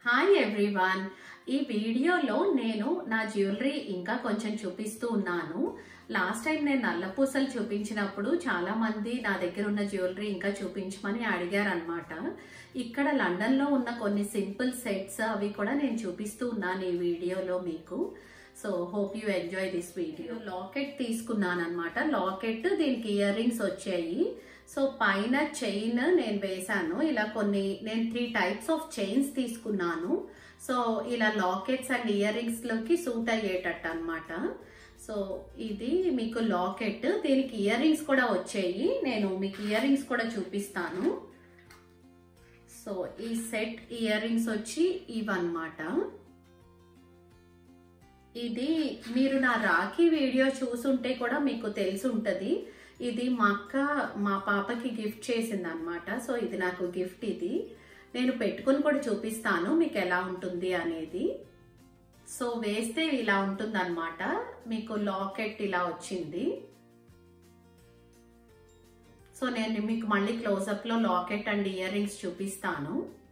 hi everyone ఈ వీడియోలో నేను నా జ్యువెలరీ ఇంకా కొంచెం చూపిస్తూ ఉన్నాను లాస్ట్ టైం నేను నల్ల పూసలు చూపించినప్పుడు చాలా మంది నా దగ్గర ఉన్న జ్యువెలరీ ఇంకా చూపించమని అడిగారనమాట ఇక్కడ లండన్ లో ఉన్న కొన్ని సింపుల్ సెట్స్ అవి కూడా నేను చూపిస్తూ ఉన్నాను ఈ వీడియోలో మీకు so hope you enjoy this video locket తీసుకున్నాను అనమాట లాకెట్ దీనికి ఇయర్ రింగ్స్ వచ్చాయి సో పైన చైన్ నేను వేశాను ఇలా కొన్ని నేను త్రీ టైప్స్ ఆఫ్ చైన్స్ తీసుకున్నాను సో ఇలా లాకెట్స్ అండ్ ఇయర్ రింగ్స్ లోకి సూట్ అయ్యేటట్టు అనమాట సో ఇది మీకు లాకెట్ దీనికి ఇయర్ రింగ్స్ కూడా వచ్చాయి నేను మీకు ఇయర్ రింగ్స్ కూడా చూపిస్తాను సో ఈ సెట్ ఇయర్ రింగ్స్ వచ్చి ఇవన్నమాట ఇది మీరు నా రాఖీ వీడియో చూసుంటే కూడా మీకు తెలిసి ఉంటుంది ఇది మా అక్క మా పాపకి గిఫ్ట్ చేసింది అనమాట సో ఇది నాకు గిఫ్ట్ ఇది నేను పెట్టుకుని కూడా చూపిస్తాను మీకు ఎలా ఉంటుంది అనేది సో వేస్తే ఇలా ఉంటుంది అనమాట మీకు లాకెట్ ఇలా వచ్చింది సో నేను మీకు మళ్ళీ క్లోజప్ లో లాకెట్ అండ్ ఇయర్ రింగ్స్ చూపిస్తాను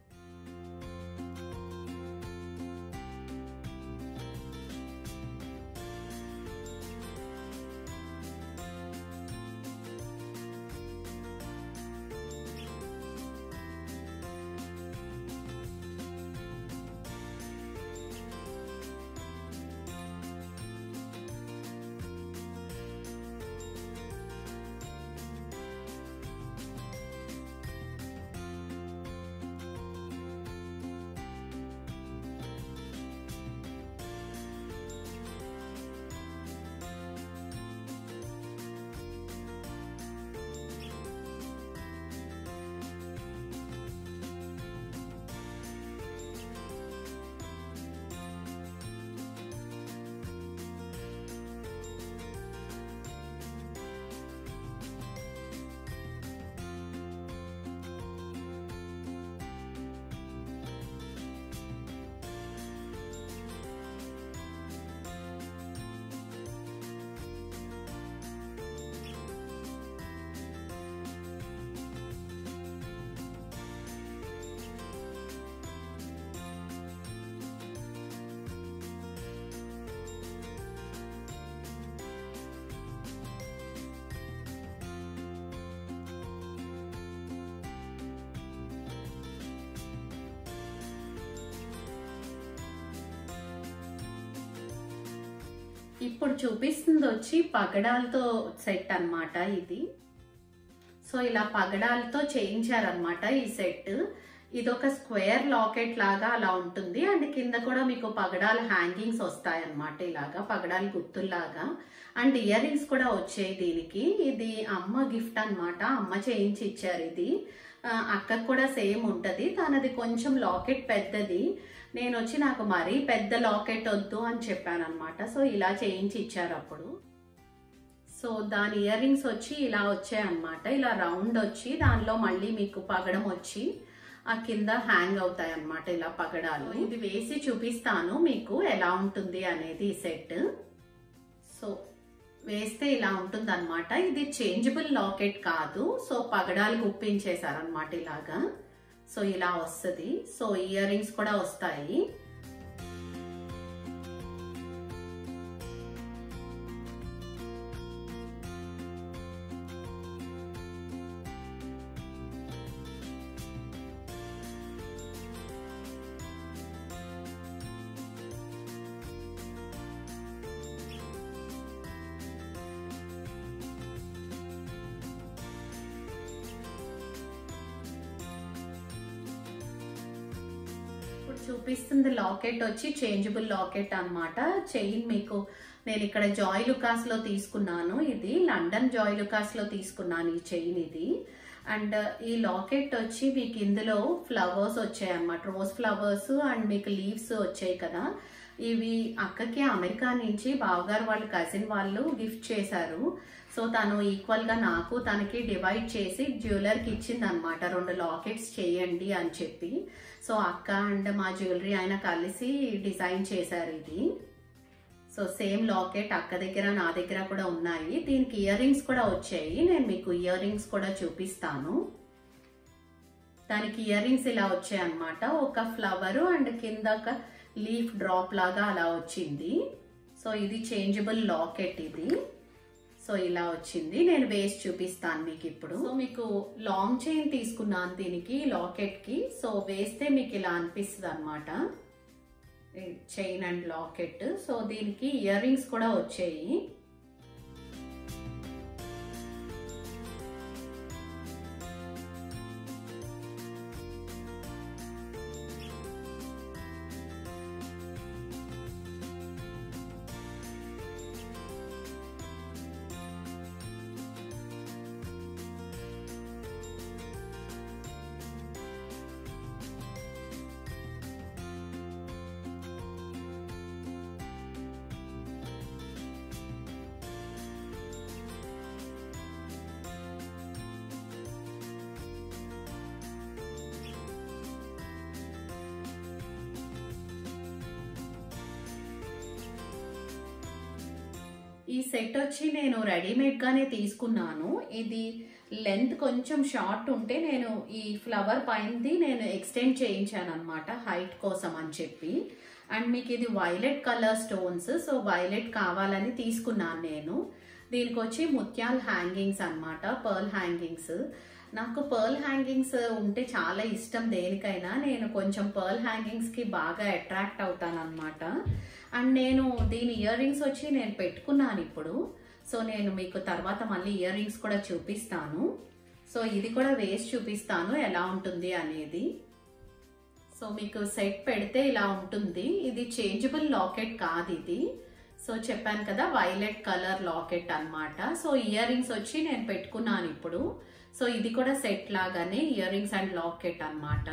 ఇప్పుడు చూపిస్తుంది వచ్చి పగడాలతో సెట్ అన్నమాట ఇది సో ఇలా పగడాలతో చేయించారనమాట ఈ సెట్ ఇది ఒక స్క్వేర్ లాకెట్ లాగా అలా ఉంటుంది అండ్ కింద కూడా మీకు పగడాల హ్యాంగింగ్స్ వస్తాయి అన్నమాట ఇలాగా పగడాల గుర్తుల్లాగా అండ్ ఇయర్ రింగ్స్ కూడా వచ్చాయి దీనికి ఇది అమ్మ గిఫ్ట్ అన్నమాట అమ్మ చేయించి ఇచ్చారు ఇది ఆ, అక్కకు కూడా సేమ్ ఉంటది తనది కొంచెం లాకెట్ పెద్దది నేను వచ్చి నాకు మరీ పెద్ద లాకెట్ వద్దు అని చెప్పాను అనమాట సో ఇలా చేయించి ఇచ్చారు అప్పుడు సో దాని ఇయర్ రింగ్స్ వచ్చి ఇలా వచ్చాయి అనమాట ఇలా రౌండ్ వచ్చి దానిలో మళ్ళీ మీకు పగడం వచ్చి ఆ కింద హ్యాంగ్ అవుతాయి అన్నమాట ఇలా పగడాలు ఇది వేసి చూపిస్తాను మీకు ఎలా ఉంటుంది అనేది ఈ సెట్ సో వేస్తే ఇలా ఉంటుంది అనమాట ఇది చేంజబుల్ లాకెట్ కాదు సో పగడాలు గుప్పించేశారనమాట ఇలాగా సో ఇలా వస్తుంది సో ఇయర్ రింగ్స్ కూడా వస్తాయి ఇప్పుడు చూపిస్తుంది లాకెట్ వచ్చి చేంజబుల్ లాకెట్ అన్నమాట చైన్ మీకు నేను ఇక్కడ జాయ్ లుకాస్ లో తీసుకున్నాను ఇది లండన్ జాయ్ లుకాస్ లో తీసుకున్నాను ఈ చైన్ ఇది అండ్ ఈ లాకెట్ వచ్చి మీకు ఇందులో ఫ్లవర్స్ వచ్చాయి అన్నమాట రోజ్ ఫ్లవర్స్ అండ్ మీకు లీవ్స్ వచ్చాయి కదా ఇవి అక్కకి అమెరికా నుంచి బావగారు వాళ్ళ కజిన్ వాళ్ళు గిఫ్ట్ చేశారు సో తను ఈక్వల్ గా నాకు తనకి డివైడ్ చేసి జ్యువెలర్ కి ఇచ్చింది అనమాట రెండు లాకెట్స్ చేయండి అని చెప్పి సో అక్క అండ్ మా జ్యువెలరీ ఆయన కలిసి డిజైన్ చేశారు ఇది సో సేమ్ లాకెట్ అక్క దగ్గర నా దగ్గర కూడా ఉన్నాయి దీనికి ఇయర్ రింగ్స్ కూడా వచ్చాయి నేను మీకు ఇయర్ రింగ్స్ కూడా చూపిస్తాను దానికి ఇయర్ రింగ్స్ ఇలా వచ్చాయి అనమాట ఒక ఫ్లవర్ అండ్ కింద ఒక లీఫ్ డ్రాప్ లాగా అలా వచ్చింది సో ఇది చేంజబుల్ లాకెట్ ఇది సో ఇలా వచ్చింది నేను వేసి చూపిస్తాను మీకు ఇప్పుడు సో మీకు లాంగ్ చైన్ తీసుకున్నాను దీనికి లాకెట్ కి సో వేస్తే మీకు ఇలా అనిపిస్తుంది అనమాట చైన్ అండ్ లాకెట్ సో దీనికి ఇయర్ రింగ్స్ కూడా వచ్చాయి ఈ సెట్ వచ్చి నేను రెడీమేడ్ గానే తీసుకున్నాను ఇది లెంత్ కొంచెం షార్ట్ ఉంటే నేను ఈ ఫ్లవర్ పైనది నేను ఎక్స్టెండ్ చేయించాను అనమాట హైట్ కోసం అని చెప్పి అండ్ మీకు ఇది violet colour stones so violet కావాలని తీసుకున్నాను నేను దీనికి వచ్చి ముత్యాల్ హ్యాంగింగ్స్ అన్నమాట పర్ల్ హ్యాంగింగ్స్ నాకు పర్ల్ హ్యాంగింగ్స్ ఉంటే చాలా ఇష్టం దేనికైనా నేను కొంచెం పర్ల్ హ్యాంగింగ్స్ కి బాగా అట్రాక్ట్ అవుతాను అనమాట అండ్ నేను దీని ఇయర్ రింగ్స్ వచ్చి నేను పెట్టుకున్నాను ఇప్పుడు సో నేను మీకు తర్వాత మళ్ళీ ఇయర్ రింగ్స్ కూడా చూపిస్తాను సో ఇది కూడా వేసి చూపిస్తాను ఎలా ఉంటుంది అనేది సో మీకు సెట్ పెడితే ఇలా ఉంటుంది ఇది చేంజబుల్ లాకెట్ కాదు ఇది సో చెప్పాను కదా వైలెట్ కలర్ లాకెట్ అన్నమాట సో ఇయర్ రింగ్స్ వచ్చి నేను పెట్టుకున్నాను ఇప్పుడు సో ఇది కూడా సెట్ లాగానే ఇయర్ రింగ్స్ అండ్ లాకెట్ అన్నమాట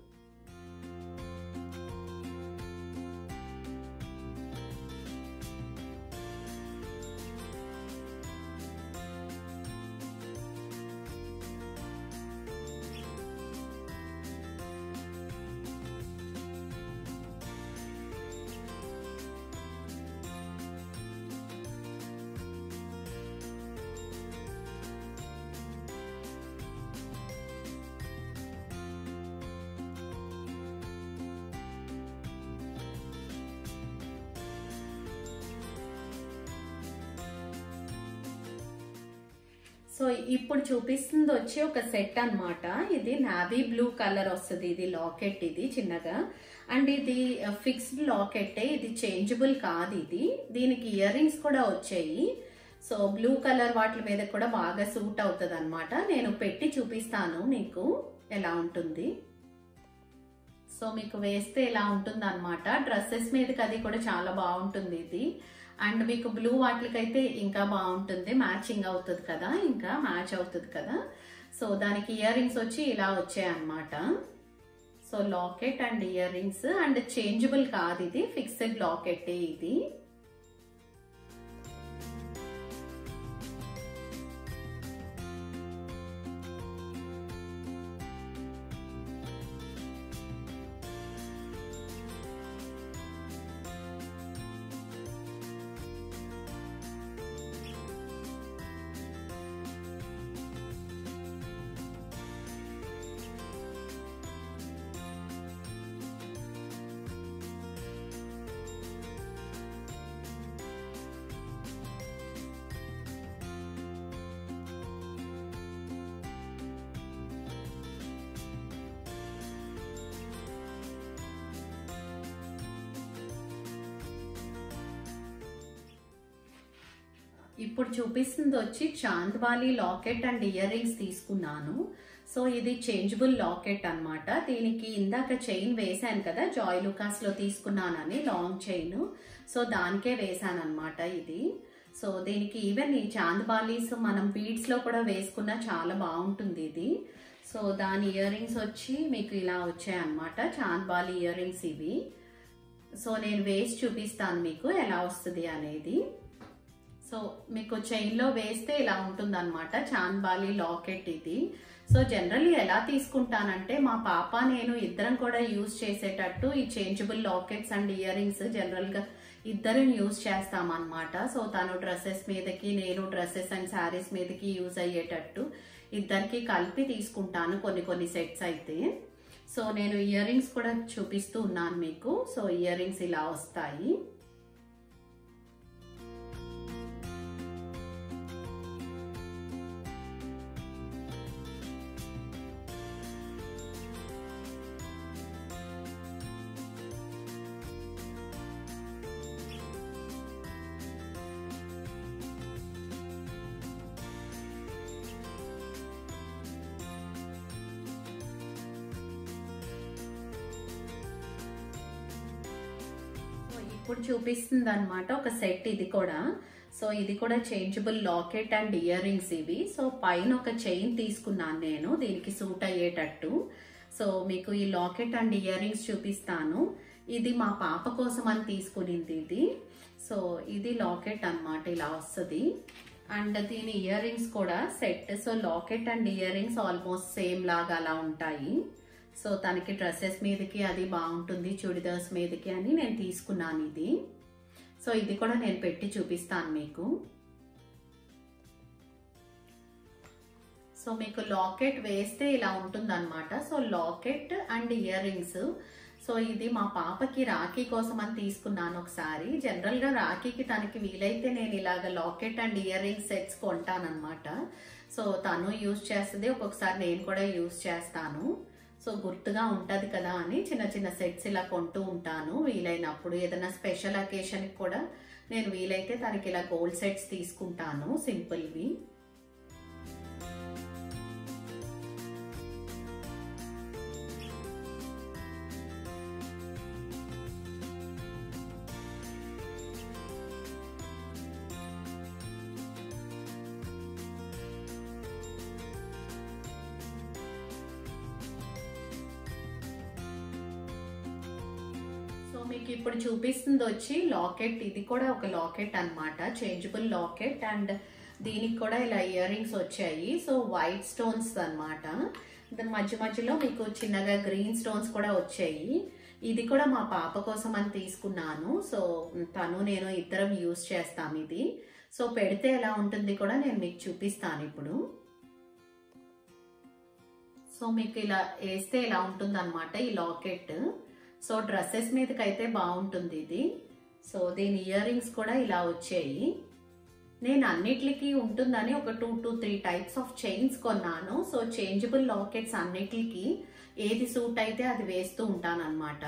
సో ఇప్పుడు చూపిస్తుంది వచ్చి ఒక సెట్ అన్నమాట ఇది నావీ బ్లూ కలర్ వస్తుంది ఇది లాకెట్ ఇది చిన్నగా అండ్ ఇది ఫిక్స్డ్ లాకెట్ ఇది చేంజబుల్ కాదు ఇది దీనికి ఇయర్ రింగ్స్ కూడా వచ్చాయి సో బ్లూ కలర్ వాటి మీద కూడా బాగా సూట్ అవుతుంది అనమాట నేను పెట్టి చూపిస్తాను మీకు ఎలా ఉంటుంది సో మీకు వేస్తే ఇలా ఉంటుంది అనమాట డ్రెస్సెస్ మీదకి అది కూడా చాలా బాగుంటుంది ఇది అండ్ మీకు బ్లూ వాటికైతే ఇంకా బాగుంటుంది మ్యాచింగ్ అవుతుంది కదా ఇంకా మ్యాచ్ అవుతుంది కదా సో దానికి ఇయర్ రింగ్స్ వచ్చి ఇలా వచ్చాయి అన్నమాట so locket and earrings and changeable కాదు ఇది ఫిక్స్డ్ లాకెట్ ఇది ఇప్పుడు చూపిస్తుంది వచ్చి chandbali locket and earrings తీసుకున్నాను సో ఇది చేంజబుల్ లాకెట్ అన్నమాట దీనికి ఇందాక చైన్ వేశాను కదా జాయ్ లుకాస్ లో తీసుకున్నానని లాంగ్ చైన్ సో దానికే వేశాను అనమాట ఇది సో దీనికి ఈవెన్ ఈ చాంద్బాలీస్ మనం బీడ్స్ లో కూడా వేసుకున్నా చాలా బాగుంటుంది ఇది సో దాని ఇయర్ రింగ్స్ వచ్చి మీకు ఇలా వచ్చాయి అనమాట చాంద్బాలి ఇయర్ రింగ్స్ ఇవి సో నేను వేసి చూపిస్తాను మీకు ఎలా వస్తుంది అనేది సో మీకు చైన్ లో వేస్తే ఇలా ఉంటుంది అనమాట చాంద్బాలి లాకెట్ ఇది సో జనరల్లీ ఎలా తీసుకుంటానంటే మా పాప నేను ఇద్దరం కూడా యూజ్ చేసేటట్టు ఈ changeable lockets and earrings general గా ఇద్దరం యూజ్ చేస్తామన్నమాట సో తను డ్రెస్సెస్ మీదకి నేను డ్రెస్సెస్ అండ్ శారీస్ మీదకి యూజ్ అయ్యేటట్టు ఇద్దరికి కలిపి తీసుకుంటాను కొన్ని కొన్ని సెట్స్ అయితే సో నేను ఇయర్ రింగ్స్ కూడా చూపిస్తూ ఉన్నాను మీకు సో ఇయర్ రింగ్స్ ఇలా వస్తాయి సో ఇప్పుడు చూపిస్తుంది అనమాట ఒక సెట్ ఇది కూడా సో ఇది కూడా changeable locket and earrings ఇవి సో పైన ఒక చైన్ తీసుకున్నాను నేను దీనికి సూట్ అయ్యేటట్టు సో మీకు ఈ లాకెట్ అండ్ ఇయర్ రింగ్స్ చూపిస్తాను ఇది మా పాప కోసం అని తీసుకునింది ఇది సో ఇది లాకెట్ అన్నమాట ఇలా వస్తుంది అండ్ దీని ఇయర్ రింగ్స్ కూడా set so locket and earrings almost same లాగా అలా ఉంటాయి సో తనకి డ్రెస్సెస్ మీదకి అది బాగుంటుంది చుడిదార్స్ మీదకి అని నేను తీసుకున్నాను ఇది సో ఇది కూడా నేను పెట్టి చూపిస్తాను మీకు సో మీకు లాకెట్ వేస్తే ఇలా ఉంటుందన్నమాట so locket and earrings so ఇది మా పాపకి రాఖీ కోసం అని తీసుకున్నాను ఒకసారి జనరల్ గా రాఖీకి తనకి వీలైతే నేను ఇలాగ locket and earrings sets కొంటానన్నమాట సో తను యూజ్ చేస్తుంది ఒక్కొక్కసారి నేను కూడా యూజ్ చేస్తాను సో గుర్తుగా ఉంటది కదా అని చిన్న చిన్న సెట్స్ ఇలా కొంటూ ఉంటాను వీలైనప్పుడు ఏదైనా స్పెషల్ అకేషన్ కూడా నేను వీలైతే తనకి ఇలా గోల్డ్ సెట్స్ తీసుకుంటాను సింపుల్వి సో మీకు ఇప్పుడు చూపిస్తుంది వచ్చి లాకెట్ ఇది కూడా ఒక లాకెట్ అన్నమాట చేంజబుల్ లాకెట్ అండ్ దీనికి కూడా ఇలా ఇయర్ రింగ్స్ వచ్చాయి సో వైట్ స్టోన్స్ అన్నమాట దాని మధ్య మధ్యలో మీకు చిన్నగా గ్రీన్ స్టోన్స్ కూడా వచ్చాయి ఇది కూడా మా పాప కోసం అని తీసుకున్నాను సో తను నేను ఇద్దరం యూస్ చేస్తాం ఇది సో పెడితే ఎలా ఉంటుంది కూడా నేను మీకు చూపిస్తాను ఇప్పుడు సో మీకు ఇలా వేస్తే ఇలా ఉంటుంది అనమాట ఈ లాకెట్ సో డ్రెస్సెస్ మీదకి అయితే బాగుంటుంది ఇది సో దీని ఇయర్ రింగ్స్ కూడా ఇలా వచ్చాయి నేను అన్నిటికి ఉంటుందని ఒక two to three types of chains కొన్నాను సో చేంజబుల్ లాకెట్స్ అన్నిటికి ఏది సూట్ అయితే అది వేస్తూ ఉంటాను అనమాట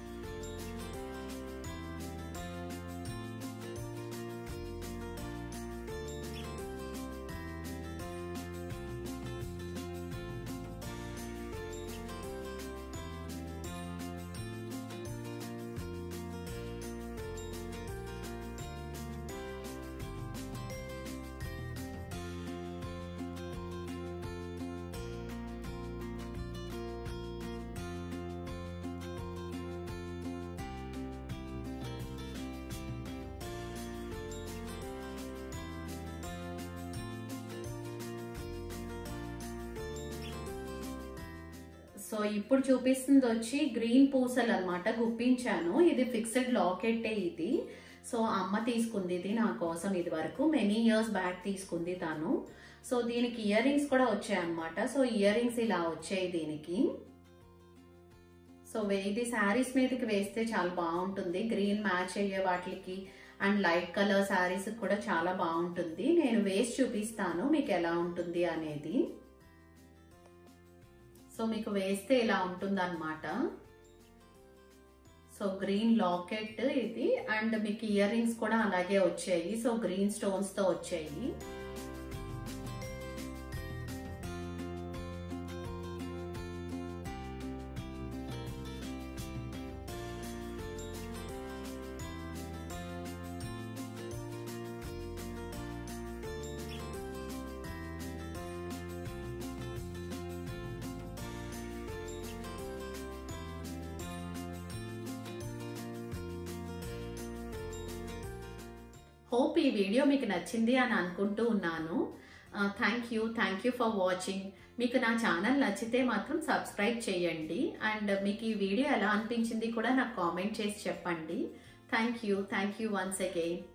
సో ఇప్పుడు చూపిస్తుంది వచ్చి గ్రీన్ పూసలు అనమాట గుప్పించాను ఇది ఫిక్స్డ్ లాకెట్టే ఇది సో అమ్మ తీసుకుంది ఇది నా కోసం ఇది వరకు మెనీ ఇయర్స్ బ్యాక్ తీసుకుంది తను సో దీనికి ఇయర్ రింగ్స్ కూడా వచ్చాయి అనమాట సో ఇయర్ రింగ్స్ ఇలా వచ్చాయి దీనికి సో వే- ఇది శారీస్ మీదకి వేస్తే చాలా బాగుంటుంది గ్రీన్ మ్యాచ్ అయ్యే వాటికి అండ్ లైట్ కలర్ శారీస్ కూడా చాలా బాగుంటుంది నేను వేసి చూపిస్తాను మీకు ఎలా ఉంటుంది అనేది సో మీకు వేస్తే ఇలా ఉంటుంది అనమాట సో గ్రీన్ లాకెట్ ఇది అండ్ మీకు ఇయర్ రింగ్స్ కూడా అలాగే వచ్చాయి సో గ్రీన్ స్టోన్స్ తో వచ్చాయి హోప్ ఈ వీడియో మీకు నచ్చింది అని అనుకుంటూ ఉన్నాను thank you thank you for watching మీకు నా ఛానల్ నచ్చితే మాత్రం సబ్స్క్రైబ్ చేయండి అండ్ మీకు ఈ వీడియో ఎలా అనిపించింది కూడా నాకు కామెంట్ చేసి చెప్పండి thank you thank you once again